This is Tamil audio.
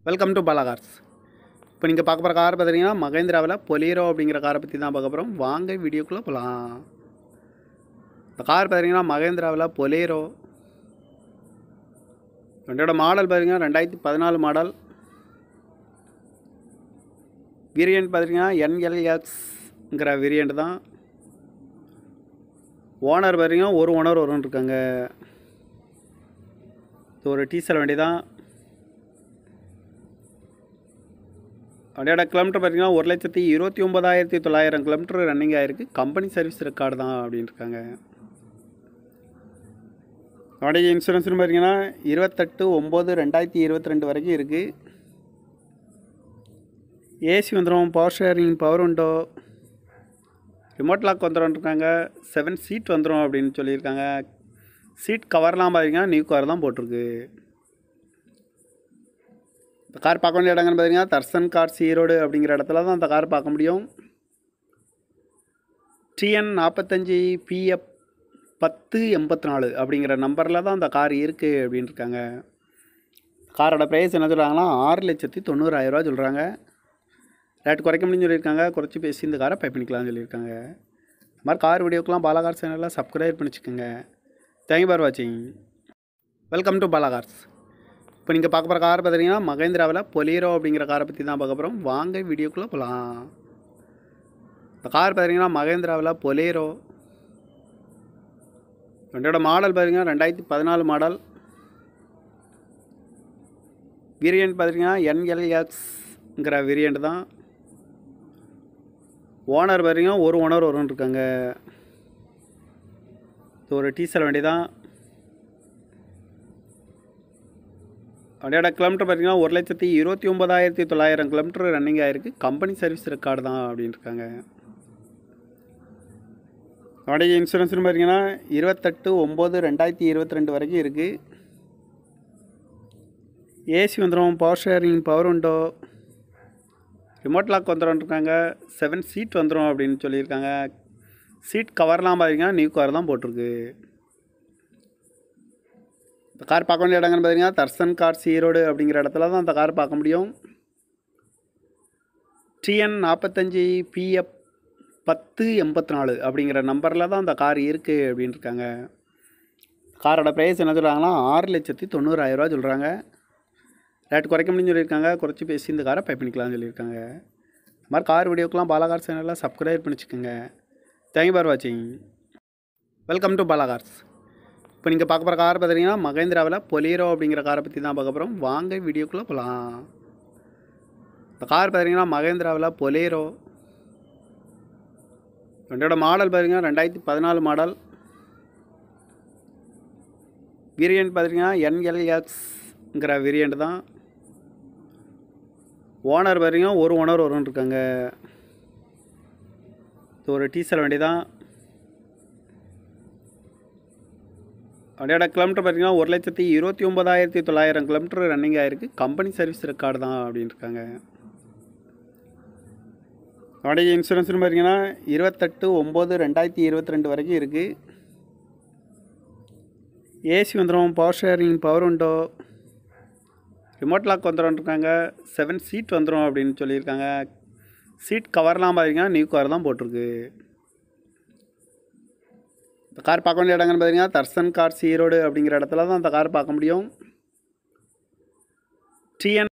வெல்கம் டு பாலா கார்ஸ் இப்போ நீங்கள் பார்க்க போகிற கார் பார்த்தீங்கன்னா மகேந்திராவில் பொலீரோ அப்படிங்கிற காரை பற்றி தான் பார்க்க போகிறோம் வாங்க வீடியோக்குள்ளே போகலாம் இந்த கார் பார்த்தீங்கன்னா மகேந்திராவில் பொலேரோ வண்டியோட மாடல் பார்த்தீங்கன்னா ரெண்டாயிரத்தி பதினாலு மாடல் வேரியண்ட் பார்த்தீங்கன்னா என்எல்எக்ஸ்ங்கிற வேரியண்ட் தான் ஓனர் பார்த்தீங்கன்னா ஒரு ஓனர் வரும்னு இருக்காங்க இது ஒரு டீசல் வண்டி தான் வண்டியோட கிலோமீட்டர் பார்த்தீங்கன்னா ஒரு லட்சத்தி இருபத்தி ஒம்பதாயிரத்தி தொள்ளாயிரம் கிலோமீட்டர் ரன்னிங் ஆகிருக்கு கம்பெனி சர்வீஸ் ரெக்கார்டு தான் அப்படின்னு இருக்காங்க வண்டிக்கு இன்சூரன்ஸ்னு பார்த்தீங்கன்னா இருபத்தெட்டு ஒம்பது ரெண்டாயிரத்தி இருபத்தி ரெண்டு வரைக்கும் இருக்குது ஏசி வந்துடும் power steering power window remote lock வந்துடும் இருக்காங்க செவன் சீட் வந்துடும் அப்படின்னு சொல்லியிருக்காங்க சீட் கவர்லாம் பார்த்தீங்கன்னா நியூ கவர் தான் போட்டிருக்கு இந்த கார் பார்க்க வேண்டிய இடங்கள்னு பார்த்தீங்கன்னா தர்சன் கார்ஸ் ஈரோடு அப்படிங்கிற இடத்துல தான் அந்த கார் பார்க்க முடியும் டிஎன் நாற்பத்தஞ்சி பிஎஃப் பத்து எண்பத்தி நாலு அப்படிங்கிற நம்பரில் தான் அந்த கார் இருக்குது அப்படின்னு இருக்காங்க காரோட ப்ரைஸ் என்ன சொல்கிறாங்கன்னா ஆறு லட்சத்தி தொண்ணூறாயிரரூவா சொல்கிறாங்க ரேட் குறைக்க முடியும்னு சொல்லியிருக்காங்க குறைச்சி பேசி இந்த காரை பை பண்ணிக்கலாம்னு சொல்லியிருக்காங்க இந்த மாதிரி கார் வீடியோக்கெலாம் பாலாகார் சேனலில் சப்ஸ்கிரைப் பண்ணி வச்சுக்கோங்க தேங்க்யூ ஃபார் வாட்சிங் வெல்கம் டு பாலாகார்ஸ் இப்போ நீங்கள் பார்க்க போகிற கார் பார்த்தீங்கன்னா மகேந்திராவில் பொலீரோ அப்படிங்கிற காரை பற்றி தான் பார்க்க போகிறோம் வாங்க வீடியோக்குள்ளே போகலாம் இந்த கார் பார்த்தீங்கன்னா மகேந்திராவில் பொலேரோ வண்டியோட மாடல் பார்த்தீங்கன்னா ரெண்டாயிரத்தி பதினாலு மாடல் வேரியண்ட் பார்த்தீங்கன்னா என்எல்எக்ஸ்ங்கிற வேரியண்ட் தான் ஓனர் பார்த்தீங்கன்னா ஒரு ஓனர் வரும்னு இருக்காங்க இது ஒரு டீசல் வண்டி தான் வண்டியோட கிலோமீட்டர் பார்த்தீங்கன்னா ஒரு லட்சத்தி இருபத்தி ஒம்பதாயிரத்தி தொள்ளாயிரம் கிலோமீட்டர் ரன்னிங் ஆகிருக்கு கம்பெனி சர்வீஸ் ரெக்கார்டு தான் அப்படின்னு இருக்காங்க வண்டிக்கு இன்சூரன்ஸ்னு பார்த்தீங்கன்னா இருபத்தெட்டு ஒம்பது ரெண்டாயிரத்தி இருபத்தி ரெண்டு வரைக்கும் இருக்குது ஏசி வந்துடும் power steering power window remote lock வந்துடும் இருக்காங்க செவன் சீட் வந்துடும் அப்படின்னு சொல்லியிருக்காங்க சீட் கவர்லாம் பார்த்தீங்கன்னா நியூ கவர் தான் போட்டிருக்கு இந்த கார் பார்க்க வேண்டிய இடங்கள்னு பார்த்தீங்கன்னா தர்சன் கார்ஸ் ஈரோடு அப்படிங்கிற இடத்துல தான் அந்த கார் பார்க்க முடியும் டிஎன் நாற்பத்தஞ்சி பிஎஃப் பத்து எண்பத்தி நாலு அப்படிங்கிற நம்பரில் தான் அந்த கார் இருக்குது அப்படின்னு இருக்காங்க காரோட ப்ரைஸ் என்ன சொல்கிறாங்கன்னா ஆறு லட்சத்தி தொண்ணூறாயிரரூவா சொல்கிறாங்க ரேட் குறைக்க முடியும்னு சொல்லியிருக்காங்க குறைச்சி பேசி இந்த காரை பை பண்ணிக்கலாம்னு சொல்லியிருக்காங்க இந்த மாதிரி கார் வீடியோக்கெலாம் பாலாகார் சேனலில் சப்ஸ்கிரைப் பண்ணி வச்சுக்கோங்க தேங்க்யூ ஃபார் வாட்சிங் வெல்கம் டு பாலாகார்ஸ் இப்போ நீங்கள் பார்க்க போகிற கார் பார்த்தீங்கன்னா மகேந்திராவில் பொலீரோ அப்படிங்கிற காரை பற்றி தான் பார்க்க போகிறோம் வாங்க வீடியோக்குள்ளே போகலாம் இந்த கார் பார்த்தீங்கன்னா மகேந்திராவில் பொலேரோ வண்டியோட மாடல் பார்த்தீங்கன்னா ரெண்டாயிரத்தி பதினாலு மாடல் வேரியண்ட் பார்த்தீங்கன்னா என்எல்எக்ஸ்ங்கிற வேரியண்ட் தான் ஓனர் பார்த்தீங்கன்னா ஒரு ஓனர் வரும்னு இருக்காங்க இது ஒரு டீசல் வண்டி தான் வண்டியோட கிலோமீட்டர் பார்த்தீங்கன்னா ஒரு லட்சத்தி இருபத்தி ஒம்பதாயிரத்தி தொள்ளாயிரம் கிலோமீட்டர் ரன்னிங் ஆகிருக்கு கம்பெனி சர்வீஸ் ரெக்கார்டு தான் அப்படின்னு இருக்காங்க வண்டிக்கு இன்சூரன்ஸ்னு பார்த்தீங்கன்னா இருபத்தெட்டு ஒம்பது ரெண்டாயிரத்தி இருபத்தி ரெண்டு வரைக்கும் இருக்குது ஏசி வந்துடும் power steering power window remote lock வந்துடும் இருக்காங்க செவன் சீட் வந்துடும் அப்படின்னு சொல்லியிருக்காங்க சீட் கவர்லாம் பார்த்தீங்கன்னா நியூ கவர் தான் போட்டிருக்கு இந்த கார் பார்க்க வேண்டிய இடங்கள்னு பார்த்தீங்கன்னா தர்சன் கார்ஸ் ஈரோடு அப்படிங்கிற இடத்துல தான் அந்த கார் பார்க்க முடியும் டிஎன்